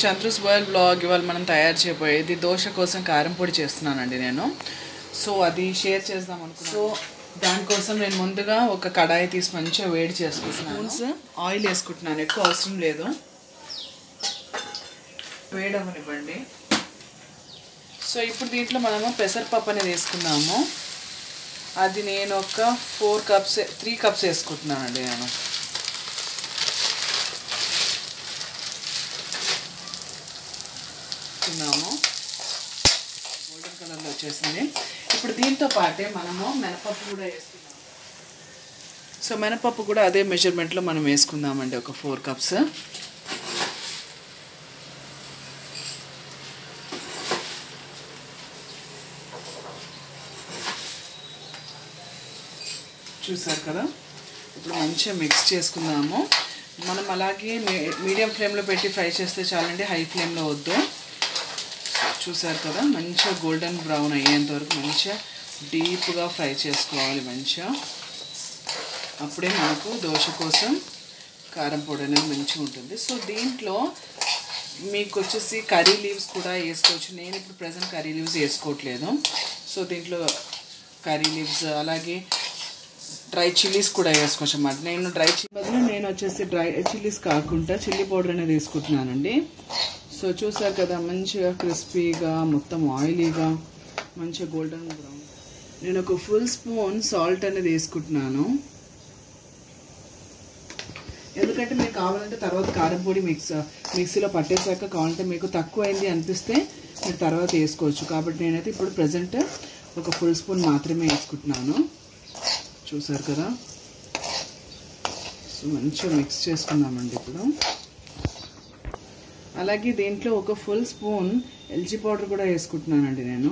Chandra's boil blog ఇవాళ మనం తయారు చేయబోయేది దోశ కోసం కారం పొడి చేస్తున్నానండి నేను సో అది షేర్ చేద్దాం అనుకున్నాను సో దానికోసం నేను ముందుగా ఒక కడాయి తీసి మంచిగా వేడి చేసుకుంటున్నాను స్పూన్స్ ఆయిల్ వేసుకుంటున్నాను ఎక్కువ అవసరం లేదు వేడవనివ్వండి సో ఇప్పుడు దీంట్లో మనము పెసరపప్పు అనేది వేసుకుందాము అది నేను ఒక ఫోర్ కప్స్ త్రీ కప్స్ వేసుకుంటున్నానండి నేను తిన్నాము గోల్డెన్ కలర్లో వచ్చేసింది ఇప్పుడు దీంతో పాటే మనము మినపప్పు కూడా వేసుకుందాం సో మినపప్పు కూడా అదే మెజర్మెంట్లో మనం వేసుకుందామండి ఒక ఫోర్ కప్స్ చూసారు కదా ఇప్పుడు మంచిగా మిక్స్ చేసుకుందాము మనం అలాగే మీడియం ఫ్లేమ్లో పెట్టి ఫ్రై చేస్తే చాలండి హై ఫ్లేమ్లో వద్దు చూసారు కదా మంచిగా గోల్డెన్ బ్రౌన్ అయ్యేంత వరకు మంచిగా డీప్గా ఫ్రై చేసుకోవాలి మంచిగా అప్పుడే మనకు దోశ కోసం కారం పొడి అనేది మంచిగా ఉంటుంది సో దీంట్లో మీకు వచ్చేసి కర్రీ లీవ్స్ కూడా వేసుకోవచ్చు నేను ఇప్పుడు ప్రజెంట్ కర్రీ లీవ్స్ వేసుకోవట్లేదు సో దీంట్లో కర్రీ లీవ్స్ అలాగే డ్రై చిల్లీస్ కూడా వేసుకోవచ్చు అన్నమాట నేను డ్రై చిల్లీ బదులు నేను వచ్చేసి డ్రై చిల్లీస్ కాకుండా చిల్లీ పౌడర్ అనేది వేసుకుంటున్నానండి సో చూసారు కదా మంచిగా క్రిస్పీగా మొత్తం ఆయిలీగా మంచిగా గోల్డెన్ బ్రౌన్ నేను ఒక ఫుల్ స్పూన్ సాల్ట్ అనేది వేసుకుంటున్నాను ఎందుకంటే మీకు కావాలంటే తర్వాత కారం పొడి మిక్స్ మిక్సీలో పట్టేశాక కావాలంటే మీకు తక్కువ అయింది అనిపిస్తే మీరు తర్వాత వేసుకోవచ్చు కాబట్టి నేనైతే ఇప్పుడు ప్రజెంట్ ఒక ఫుల్ స్పూన్ మాత్రమే వేసుకుంటున్నాను చూసారు కదా సో మంచిగా మిక్స్ చేసుకుందామండి ఇప్పుడు అలాగే దీంట్లో ఒక ఫుల్ స్పూన్ ఎల్జీ పౌడర్ కూడా వేసుకుంటున్నానండి నేను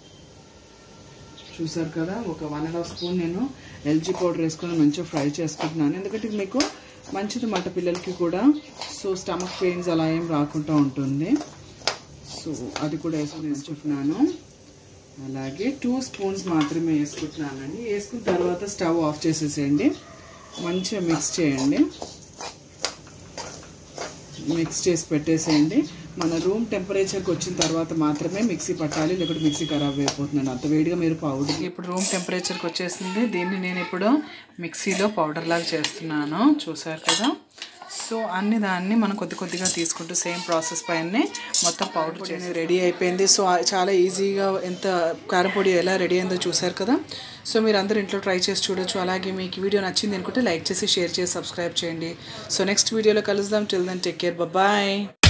చూసారు కదా ఒక వన్ అండ్ హాఫ్ స్పూన్ నేను ఎల్జీ పౌడర్ వేసుకొని మంచిగా ఫ్రై చేసుకుంటున్నాను ఎందుకంటే మీకు మంచిది మాట పిల్లలకి కూడా సో స్టమక్ పెయిన్స్ అలా ఏం రాకుండా ఉంటుంది సో అది కూడా వేసుకుని వేసుకుంటున్నాను అలాగే టూ స్పూన్స్ మాత్రమే వేసుకుంటున్నానండి వేసుకున్న తర్వాత స్టవ్ ఆఫ్ చేసేసేయండి మంచిగా మిక్స్ చేయండి మిక్స్ చేసి పెట్టేసేయండి మన రూమ్ టెంపరేచర్కి వచ్చిన తర్వాత మాత్రమే మిక్సీ పట్టాలి లేకపోతే మిక్సీ ఖరాబ్ అయిపోతుందండి అంత వేడిగా మీరు పౌడర్ ఇప్పుడు రూమ్ టెంపరేచర్కి వచ్చేసింది దీన్ని నేను ఇప్పుడు మిక్సీలో పౌడర్ లాగా చేస్తున్నాను చూసారు కదా సో అన్ని దాన్ని మనం కొద్ది కొద్దిగా తీసుకుంటూ సేమ్ ప్రాసెస్ పైనే మొత్తం పౌడర్ చేసి రెడీ అయిపోయింది సో చాలా ఈజీగా ఎంత కారపొడి ఎలా రెడీ అయిందో చూసారు కదా సో మీరు అందరూ ఇంట్లో ట్రై చేసి చూడొచ్చు అలాగే మీకు వీడియో నచ్చింది అనుకుంటే లైక్ చేసి షేర్ చేసి సబ్స్క్రైబ్ చేయండి సో నెక్స్ట్ వీడియోలో కలుద్దాం till then take care bye